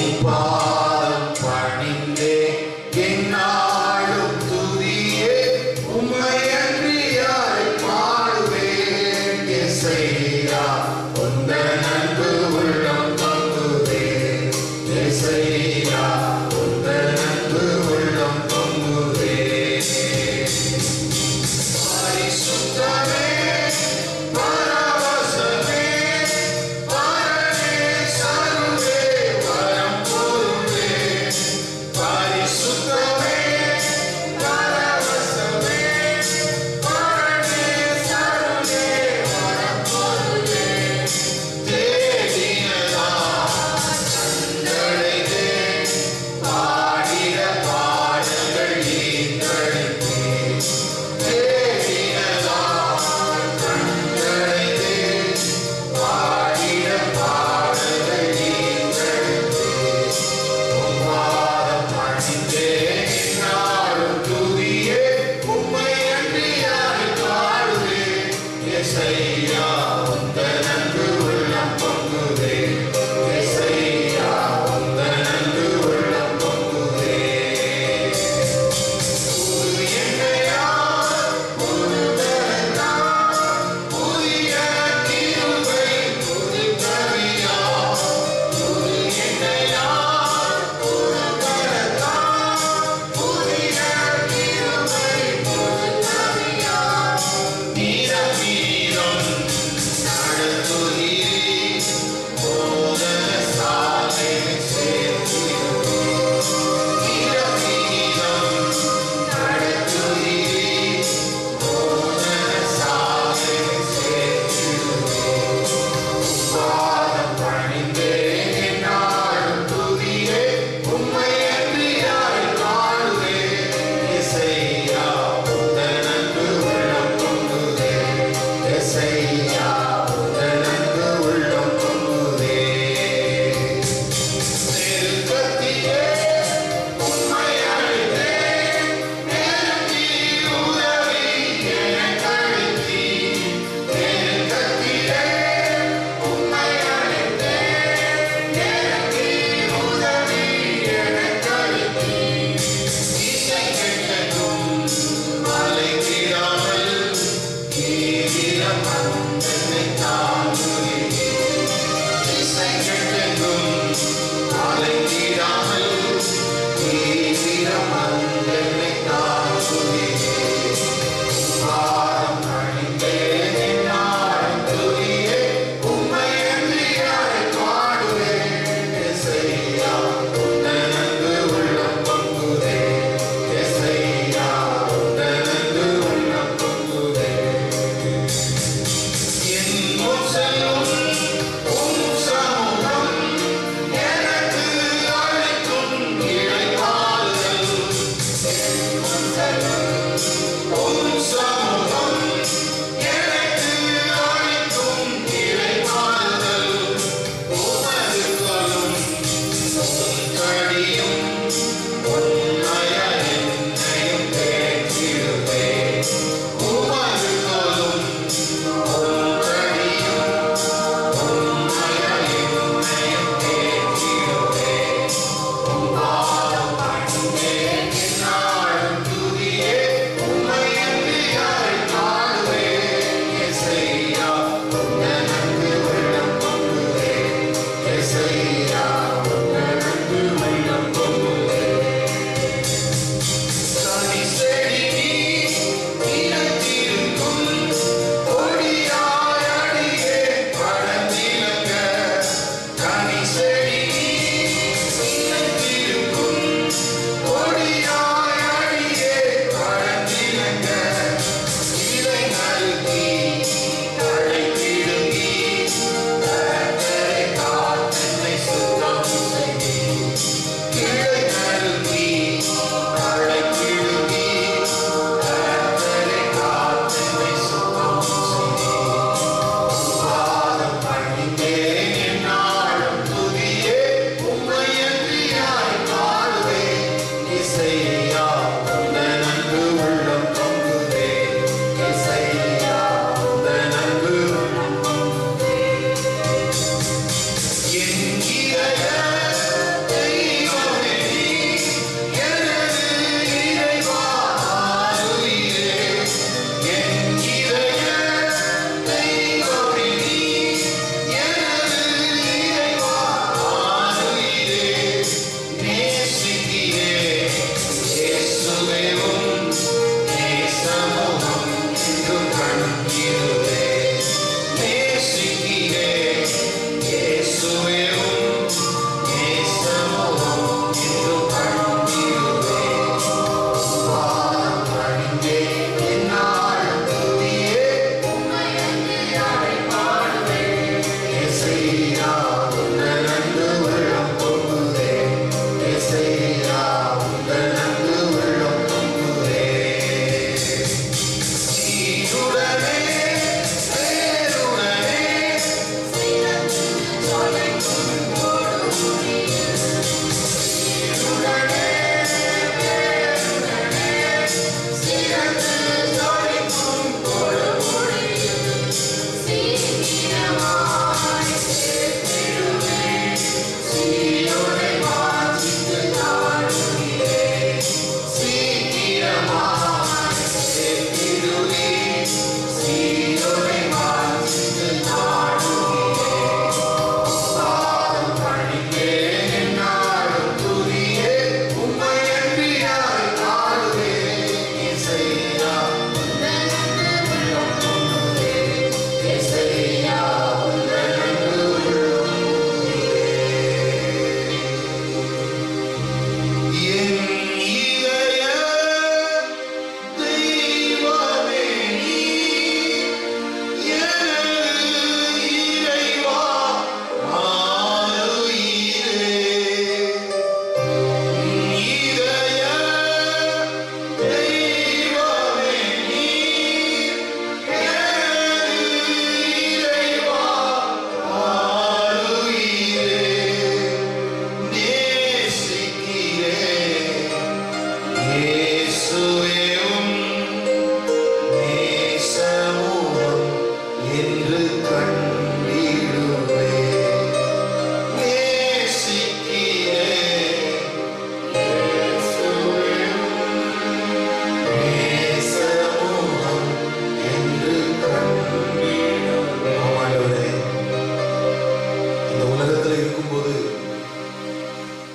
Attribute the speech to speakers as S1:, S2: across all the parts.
S1: பாதம் பணிந்தே என்னாலும் துதியே உம்மை அன்றி யாரை பாடுவேன் இசையா உந்த நன்பு உள்ளம் பொங்குதே இசையா உந்த நன்பு உள்ளம் பொங்குதே பரிசுத்தமே பரவசமே பரமே சருவே வரம் பொருள்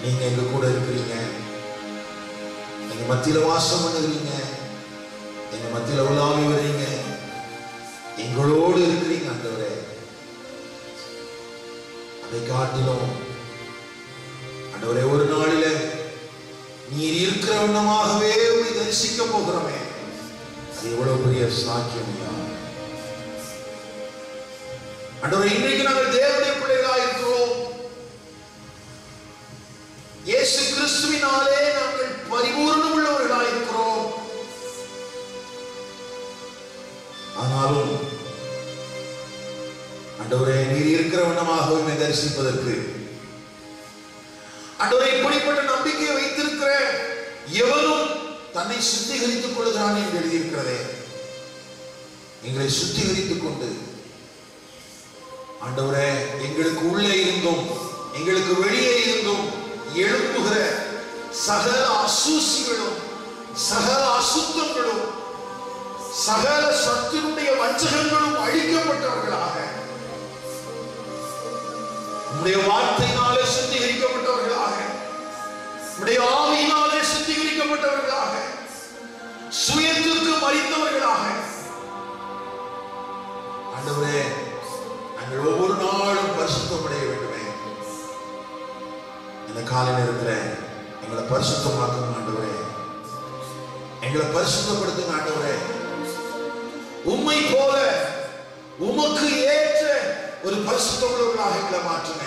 S2: நீங்க எங்க கூட இருக்கிறீங்க எங்க மத்தியில வாசம் பண்ணுகிறீங்க எங்க மத்தியில உலாவி வர்றீங்க எங்களோடு இருக்கிறீங்க ஆண்டவரே அதை காட்டிலும் ஆண்டவரே ஒரு நாளில நீர் இருக்கிற வண்ணமாகவே உம்மை தரிசிக்க போகிறோமே அது எவ்வளவு பெரிய சாக்கியம் ஐயா. ஆண்டவரே இன்றைக்கு நாங்கள் தேவனுடைய பிள்ளைகளாக இருக்கிறோம் இயேசு கிறிஸ்துவினாலே நாங்கள் பரிபூர்ணம் உள்ளவர்களாக இருக்கிறோம் ஆனாலும் ஆண்டவரே நீர் இருக்கிற வண்ணமாக உம்மை தரிசிப்பதற்கு ஆண்டவரே இப்படிப்பட்ட நம்பிக்கையை வைத்திருக்கிற எவரும் தன்னை சுத்திகரித்துக் கொள்கிறான் என்று எழுதியிருக்கிறதே எங்களை சுத்திகரித்துக் கொண்டு ஆண்டவரே எங்களுக்கு உள்ளே இருந்தும் எங்களுக்கு வெளியே இருந்தும் எழுப்புகிற சகல அசூசிகளும் சகல அசுத்தங்களும் சகல சத்தினுடைய வஞ்சகங்களும் அழிக்கப்பட்டவர்களாக உம்முடைய வார்த்தையினாலே சுத்திகரிக்கப்பட்டவர்களாக உம்முடைய ஆவியினாலே சுத்திகரிக்கப்பட்டவர்களாக சுயத்திற்கு மறித்தவர்களாக ஆண்டவரே நாங்கள் ஒவ்வொரு நாளும் பரிசுத்தமடைய வேண்டுமே இந்த காலை நேரத்தில் எங்களை பரிசுத்தமாக்குங்க ஆண்டவரே எங்களை பரிசுத்தப்படுத்துங்க ஆண்டவரே உம்மை போல உமக்கு ஏற்ற ஒரு பரிசுத்தமுள்ளவர்களாக எங்களை மாற்றுங்க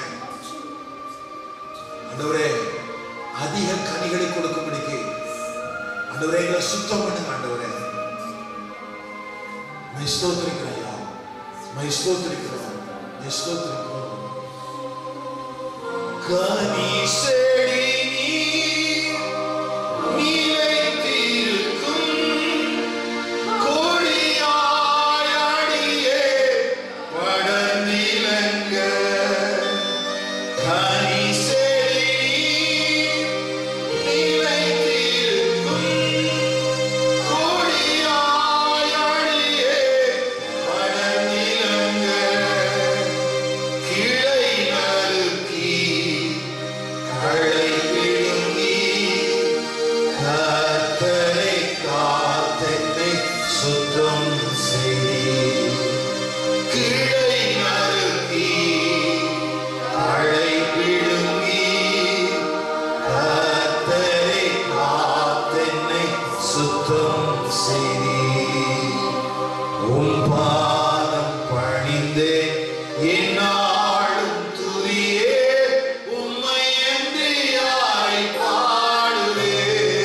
S2: ஆண்டவரே அதிக கனிகளை கொடுக்கும்படிக்கு ஆண்டவரே எங்களை சுத்தம் பண்ணுங்க ஆண்டவரே மை ஸ்தோத்திரிக்கிறோம் ஐயா மை ஸ்தோத்திரிக்கிறோம் மை ஸ்தோத்திரிக்கிறோம் கனி செடி நிலைத்திருக்கும் கொடியாயடியே படர்ந்திலங்க கனி செடி நிலைத்திருக்கும் கொடியாயடியே படர்ந்திலங்க கிளை நறுக்கி களை பிடுங்கி கர்த்தரை காத்தென்னை சுத்தம் செய்தீர். கிளை நறுக்கி களை பிடுங்கி கர்த்தரை காத்தென்னை சுத்தம் செய்தீர். உம் பாதம் பணிந்தே என்னாலும் துதியே உம்மை என்று யாரை பாடுவே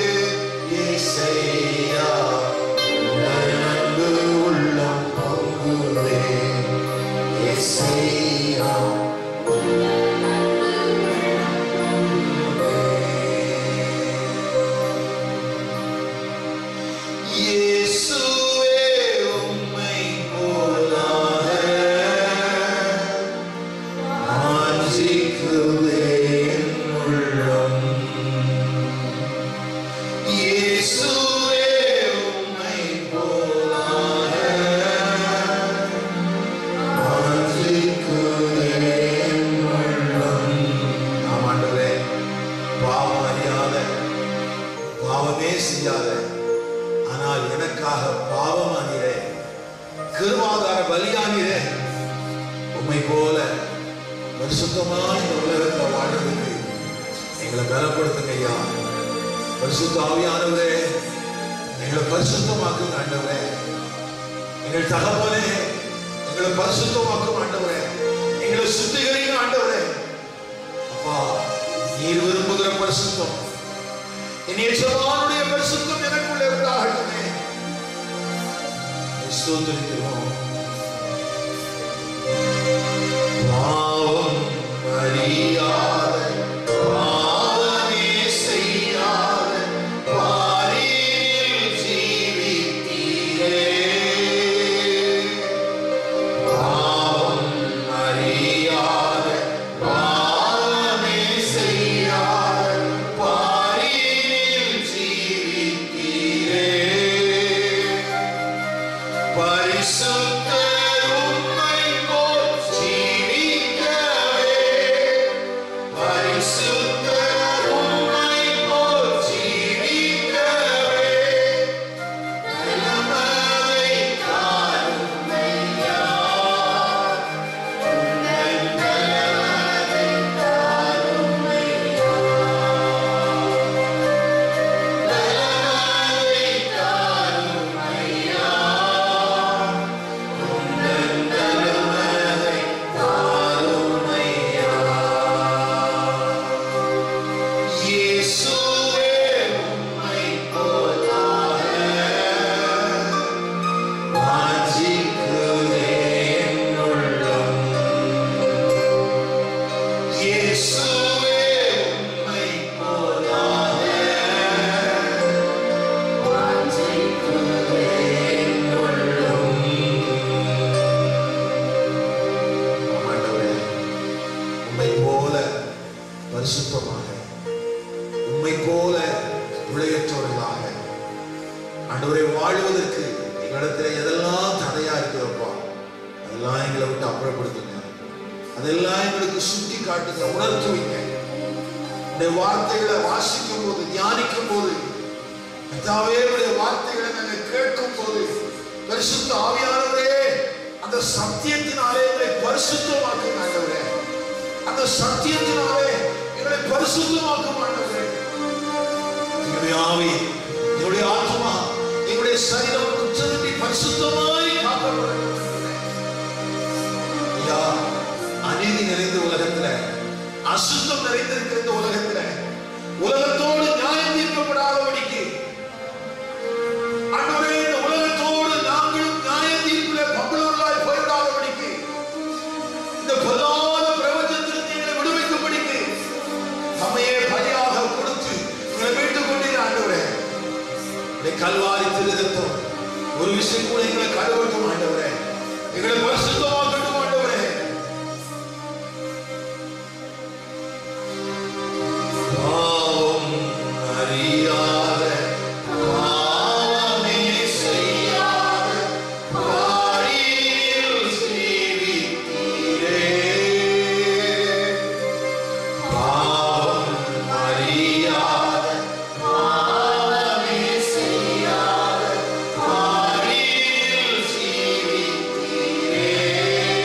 S2: இசையா உங்கள் அன்பு உள்ளம் பொங்குவே இசையா இயேசுவே உம்மை போலாக வாஞ்சிக்குதே என் உள்ளம். இயேசுவே உம்மை போலாக வாஞ்சிக்குதே என் உள்ளம். ஆம் ஆண்டவரே, பாவம் அறியாத பாவமே செய்யாத ஆனால் எனக்காக பாவம் ஆகிறே கிருமாதார பலியாகிறே உம்மை போல பரிசுத்தமான இந்த உலகத்தை வாழ்றதுக்கு எங்களை பலப்படுத்துங்க ஐயா பரிசுத்த ஆவியானவரே எங்களை பரிசுத்தமாக்குங்க ஆண்டவரே எங்கள் தகப்பனே எங்களை பரிசுத்தமாக்கும் ஆண்டவரே எங்களை சுத்திகரிங்க ஆண்டவரே அப்பா நீர் விரும்புகிற பரிசுத்தம் என் எஜமானுடைய பரிசுத்தம் எனக்குள்ளே உண்டாகட்டுமே ஸ்தோத்திரிக்கிறோம் பாவம் அறியாத பாவமே செய்யாத பாரியில் ஜீவித்தீரே பாவம் அறியாத பாவமே செய்யாத பாரியில் ஜீவித்தீரே பரிசுத்த உம்மை போல பிழையற்றவர்களாக ஆண்டவரை வாழ்வதற்கு எங்களிடத்துல எதெல்லாம் தடையா இருக்குதப்பா அதெல்லாம் எங்களை விட்டு அப்புறப்படுத்துங்க அதெல்லாம் எங்களுக்கு சுட்டி காட்டுங்க உணர்த்து வைங்க இந்த வார்த்தைகளை வாசிக்கும் போது தியானிக்கும் போது கர்த்தாவே உடைய வார்த்தைகளை நாங்கள் கேட்கும் போது பரிசுத்த ஆவியானவரே அந்த சத்தியத்தினாலே எங்களை பரிசுத்தமாக்கும் ஆண்டவரே அந்த சத்தியத்தினாலே எங்களை பரிசுத்தமாக்கும் ஆண்டவரே எங்களுடைய ஆவி எங்களுடைய ஆத்மா எங்களுடைய சரீரம் குற்றமின்றி பரிசுத்தமாய் காக்கப்பட ஐயா அநீதி நிறைந்த உலகத்துல அசுத்தம் நிறைந்திருக்கிற இந்த உலகத்துல உலகத்தோடு நியாயம் தீர்க்கப்படாதபடிக்கு ஆண்டவரே இந்த உலகத்தோடு நாங்களும் நியாய தீர்ப்பிலே பங்குள்ளவர்களாய் போய்விடாதபடிக்கு இந்த பொல்லாத பிரபஞ்சத்திலிருந்து எங்களை விடுவிக்கும்படிக்கு தம்மையே பலியாக கொடுத்து எங்களை மீட்டுக் கொண்டீர் ஆண்டவரே இந்த கல்வாரி திருதத்தம் ஒரு விஷயம் கூட எங்களை கழுவட்டும் ஆண்டவரே எங்களை பரிசுத்தமாக்கட்டும் ஆண்டவரே பாவம் அறியாத பாவமே செய்யாத பாரியில் சீவித்தீரே பாவம் அறியாத பாவமே செய்யாத பாரியில் சீவித்தீரே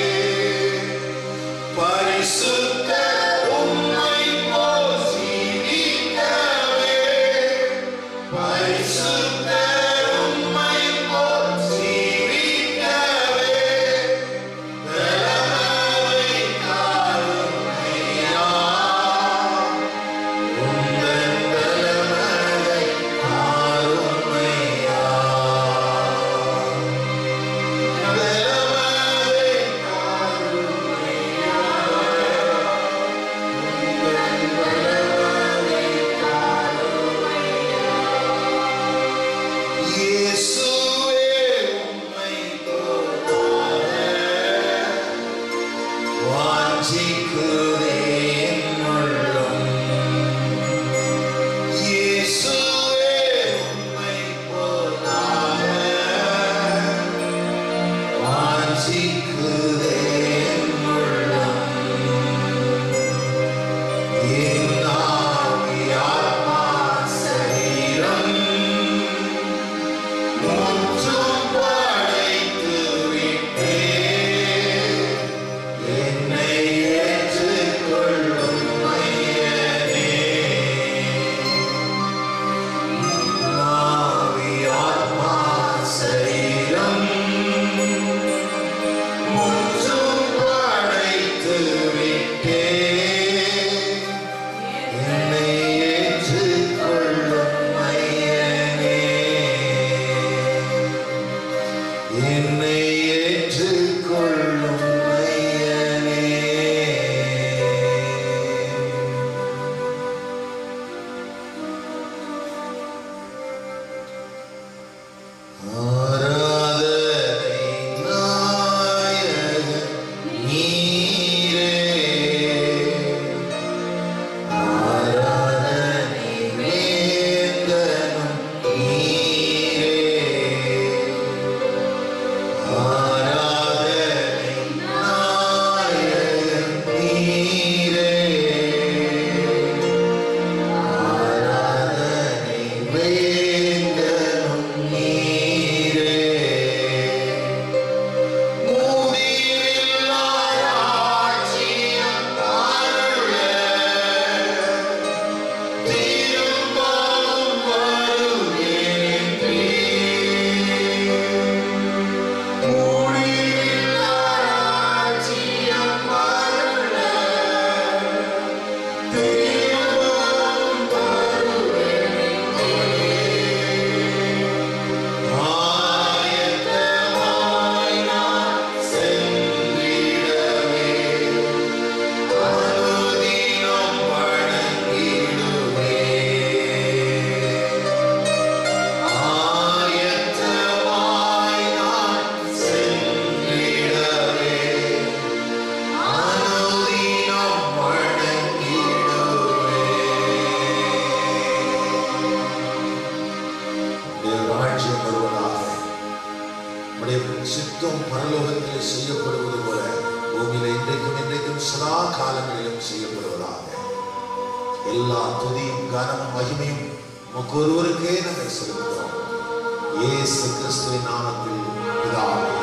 S2: சதா காலங்களிலும் செய்யப்படுவதாக எல்லா துதியும் கனமும் மகிமையும் உமக்கு ஒருவருக்கே நாங்கள் செலுத்துகிறோம் இயேசு கிறிஸ்துவின் நாமத்தில் பிதாவே